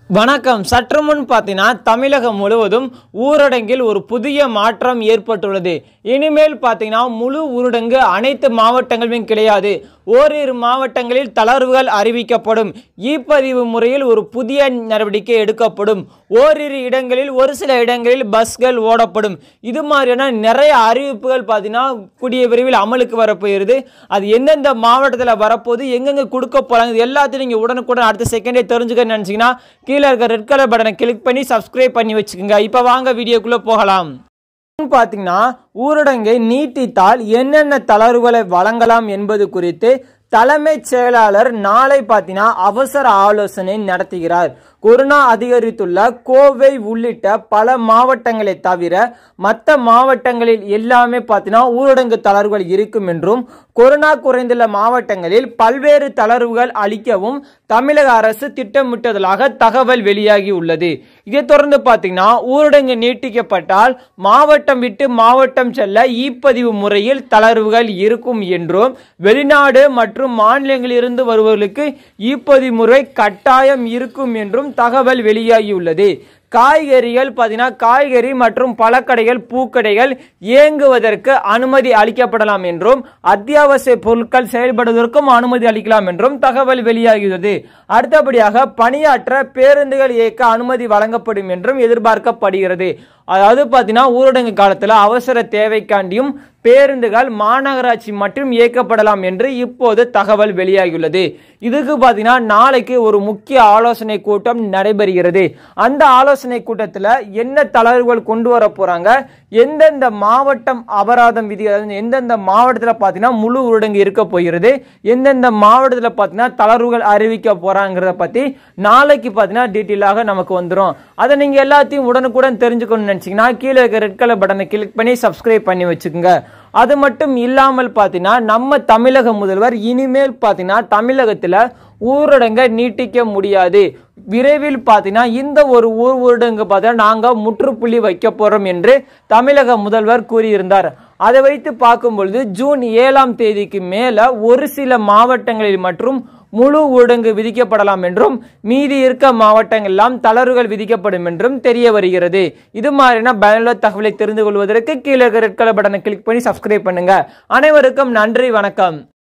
வணக்கம் சற்று முன் பார்த்தீங்கன்னா தமிழகம் முழுவதும் ஊரடங்கில் ஒரு புதிய மாற்றம் ஏற்பட்டுள்ளது இனிமேல் பார்த்தீங்கன்னா முழு ஊரடங்கு அனைத்து மாவட்டங்களிலும் கிடையாது ஓரிரு மாவட்டங்களில் தளர்வுகள் அறிவிக்கப்படும் இ பதிவு முறையில் ஒரு புதிய நடவடிக்கை எடுக்கப்படும் ஓரிரு இடங்களில் ஒரு சில இடங்களில் பஸ்கள் ஓடப்படும் இது மாதிரியான நிறைய அறிவிப்புகள் பார்த்தீங்கன்னா கூடிய விரைவில் அமலுக்கு வரப்போகிறது அது எந்தெந்த மாவட்டத்தில் வரப்போகுது எங்கெங்கே கொடுக்க போகிறாங்க இது எல்லாத்தையும் நீங்கள் உடனுக்குடன் அடுத்த செகண்டே தெரிஞ்சுக்க நினச்சிங்கன்னா கீழே இருக்க ரெட் கலர் பட்டனை கிளிக் பண்ணி சப்ஸ்கிரைப் பண்ணி வச்சுக்கோங்க இப்போ வாங்க வீடியோக்குள்ளே போகலாம் பார்த்தீங்கன்னா ஊரடங்கை நீட்டித்தால் என்னென்ன தளர்வுகளை வழங்கலாம் என்பது குறித்து தலைமைச் செயலாளர் நாளை பார்த்தீங்கன்னா அவசர ஆலோசனை நடத்துகிறார் கொரோனா அதிகரித்துள்ள கோவை உள்ளிட்ட பல மாவட்டங்களை தவிர மற்ற மாவட்டங்களில் எல்லாமே பார்த்தீங்கன்னா ஊரடங்கு தளர்வுகள் இருக்கும் என்றும் கொரோனா குறைந்துள்ள மாவட்டங்களில் பல்வேறு தளர்வுகள் அளிக்கவும் தமிழக அரசு திட்டமிட்டதாக தகவல் வெளியாகி உள்ளது இதை தொடர்ந்து பார்த்தீங்கன்னா ஊரடங்கு நீட்டிக்கப்பட்டால் மாவட்டம் விட்டு மாவட்டம் செல்ல இ பதிவு முறையில் தளர்வுகள் இருக்கும் என்றும் வெளிநாடு மற்றும் மாநிலங்களிலிருந்து வருபவர்களுக்கு இ பதிவு முறை கட்டாயம் இருக்கும் என்றும் தகவல் வெளியாகியுள்ளது காய்கறிகள் பார்த்தீங்கன்னா காய்கறி மற்றும் பழக்கடைகள் பூக்கடைகள் இயங்குவதற்கு அனுமதி அளிக்கப்படலாம் என்றும் அத்தியாவசிய பொருட்கள் செயல்படுவதற்கும் அனுமதி அளிக்கலாம் என்றும் தகவல் வெளியாகியுள்ளது அடுத்தபடியாக பணியாற்ற பேருந்துகள் இயக்க அனுமதி வழங்கப்படும் என்றும் எதிர்பார்க்கப்படுகிறது அதாவது பார்த்தீங்கன்னா ஊரடங்கு காலத்தில் அவசர தேவைக்காண்டியும் பேருந்துகள் மாநகராட்சி மட்டும் இயக்கப்படலாம் என்று இப்போது தகவல் வெளியாகியுள்ளது இதுக்கு பார்த்தீங்கன்னா நாளைக்கு ஒரு முக்கிய ஆலோசனை கூட்டம் நடைபெறுகிறது அந்த ஆலோசனை கூட்டத்தில் என்ன தளர்வுகள் கொண்டு வர போறாங்க எந்தெந்த மாவட்டம் அபராதம் விதி அதாவது எந்தெந்த மாவட்டத்தில் பார்த்தீங்கன்னா முழு ஊரடங்கு இருக்க போகிறது எந்தெந்த மாவட்டத்தில் பார்த்தீங்கன்னா தளர்வுகள் அறிவிக்க போறாங்கிறத பற்றி நாளைக்கு பார்த்தீங்கன்னா டீட்டெயிலாக நமக்கு வந்துடும் அதை நீங்கள் எல்லாத்தையும் உடனுக்குடன் தெரிஞ்சுக்கணும்னு நினச்சிங்கன்னா கீழே இருக்க ரெட் கலர் பட்டனை கிளிக் பண்ணி சப்ஸ்கிரைப் பண்ணி வச்சுக்கோங்க அது மட்டும் இல்லாமல் பார்த்தீங்கன்னா நம்ம தமிழக முதல்வர் இனிமேல் பார்த்தீங்கன்னா தமிழகத்தில் ஊரடங்கை நீட்டிக்க முடியாது விரைவில் பார்த்தீங்கன்னா இந்த ஒரு ஊர் ஊரடங்கு பார்த்தீங்கன்னா நாங்கள் முற்றுப்புள்ளி வைக்க போகிறோம் என்று தமிழக முதல்வர் கூறியிருந்தார் அதை வைத்து பார்க்கும் பொழுது ஜூன் ஏழாம் தேதிக்கு மேலே ஒரு சில மாவட்டங்களில் மற்றும் முழு ஊரடங்கு விதிக்கப்படலாம் என்றும் மீதி இருக்க மாவட்டங்கள் எல்லாம் தளர்வுகள் விதிக்கப்படும் என்றும் தெரிய வருகிறது இது மாதிரியான பயனுள்ள தகவலை தெரிந்து கொள்வதற்கு கீழே ரெட் கலர் பட்டனை கிளிக் பண்ணி சப்ஸ்கிரைப் பண்ணுங்க அனைவருக்கும் நன்றி வணக்கம்